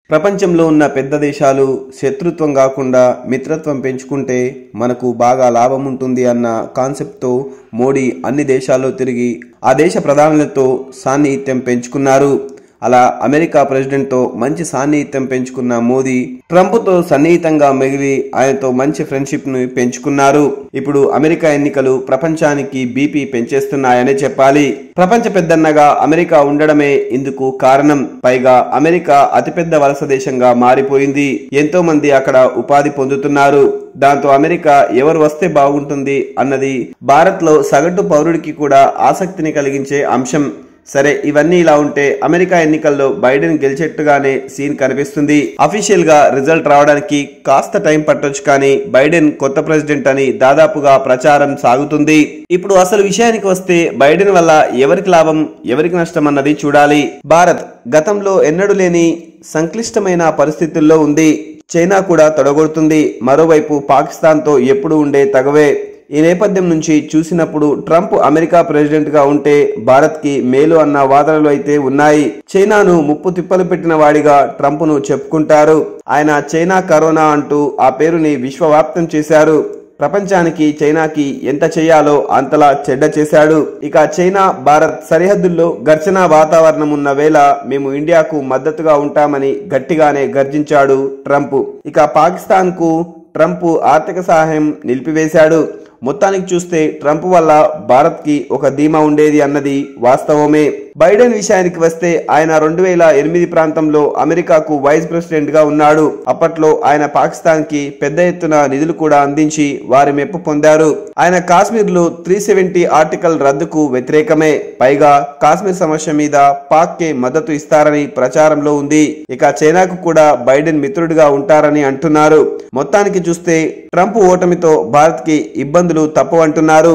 ప్రపంచంలో ఉన్న పెద్ద దేశాలు శత్రుత్వం కాకుండా మిత్రత్వం పెంచుకుంటే మనకు బాగా లాభం ఉంటుంది అన్న కాన్సెప్ట్తో మోడీ అన్ని దేశాల్లో తిరిగి ఆ దేశ ప్రధానులతో సాన్నిహిత్యం పెంచుకున్నారు అలా అమెరికా ప్రెసిడెంట్తో మంచి సాన్నిహిత్యం పెంచుకున్న మోదీ ట్రంప్తో సన్నిహితంగా మిగిలి ఆయనతో మంచి ఫ్రెండ్షిప్ను పెంచుకున్నారు ఇప్పుడు అమెరికా ఎన్నికలు ప్రపంచానికి బీపీ పెంచేస్తున్నాయనే చెప్పాలి ప్రపంచ పెద్దన్నగా అమెరికా ఉండడమే ఇందుకు కారణం పైగా అమెరికా అతిపెద్ద వలస దేశంగా మారిపోయింది ఎంతో మంది అక్కడ ఉపాధి పొందుతున్నారు దాంతో అమెరికా ఎవరు వస్తే బాగుంటుంది అన్నది భారత్ లో సగటు పౌరుడికి కూడా ఆసక్తిని కలిగించే అంశం సరే ఇవన్నీ ఇలా ఉంటే అమెరికా ఎన్నికల్లో బైడెన్ గెలిచేట్టుగానే సీన్ కనిపిస్తుంది అఫీషియల్ గా రిజల్ట్ రావడానికి కాస్త టైం పట్టొచ్చు కానీ బైడెన్ కొత్త ప్రెసిడెంట్ అని దాదాపుగా ప్రచారం సాగుతుంది ఇప్పుడు అసలు విషయానికి వస్తే బైడెన్ వల్ల ఎవరికి లాభం ఎవరికి నష్టం అన్నది చూడాలి భారత్ గతంలో ఎన్నడూ లేని సంక్లిష్టమైన పరిస్థితుల్లో ఉంది చైనా కూడా తొడగొడుతుంది మరోవైపు పాకిస్తాన్తో ఎప్పుడు ఉండే తగవే ఈ నేపథ్యం నుంచి చూసినప్పుడు ట్రంప్ అమెరికా ప్రెసిడెంట్ గా ఉంటే భారత్ కి మేలు అన్న వాదనలు అయితే ఉన్నాయి చైనాను ముప్పు తిప్పలు పెట్టిన వాడిగా ట్రంప్ ను చెప్పుకుంటారు ఆయన చైనా కరోనా అంటూ ఆ పేరుని విశ్వవ్యాప్తం చేశారు ప్రపంచానికి చైనాకి ఎంత చేయాలో అంతలా చెడ్డ చేశాడు ఇక చైనా భారత్ సరిహద్దుల్లో ఘర్షణ వాతావరణం ఉన్న వేళ మేము ఇండియాకు మద్దతుగా ఉంటామని గట్టిగానే గర్జించాడు ట్రంప్ ఇక పాకిస్తాన్ కు ట్రంప్ ఆర్థిక సహాయం నిలిపివేశాడు మొత్తానికి చూస్తే ట్రంప్ వల్ల భారత్ కి ఒక ధీమా ఉండేది అన్నది వాస్తవమే బైడెన్ విషయానికి వస్తే ఆయన రెండు వేల ఎనిమిది ప్రాంతంలో అమెరికాకు వైస్ ప్రెసిడెంట్ గా ఉన్నాడు అప్పట్లో ఆయన పాకిస్తాన్ కి పెద్ద ఎత్తున నిధులు కూడా అందించి వారి మెప్పు పొందారు ఆయన కాశ్మీర్ లో త్రీ సెవెంటీ ఆర్టికల్ రద్దుకు వ్యతిరేకమే పైగా కాశ్మీర్ సమస్య మీద పాక్ కే మద్దతు ఇస్తారని ప్రచారంలో ఉంది ఇక చైనాకు కూడా బైడెన్ మిత్రుడిగా ఉంటారని అంటున్నారు మొత్తానికి చూస్తే ట్రంప్ ఓటమితో భారత్ కి ఇబ్బందులు తప్పవంటున్నారు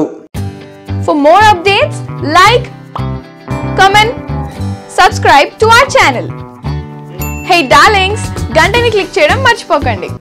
For more updates, like, comment, subscribe to our channel. Hey darlings, గంటని click చేయడం మర్చిపోకండి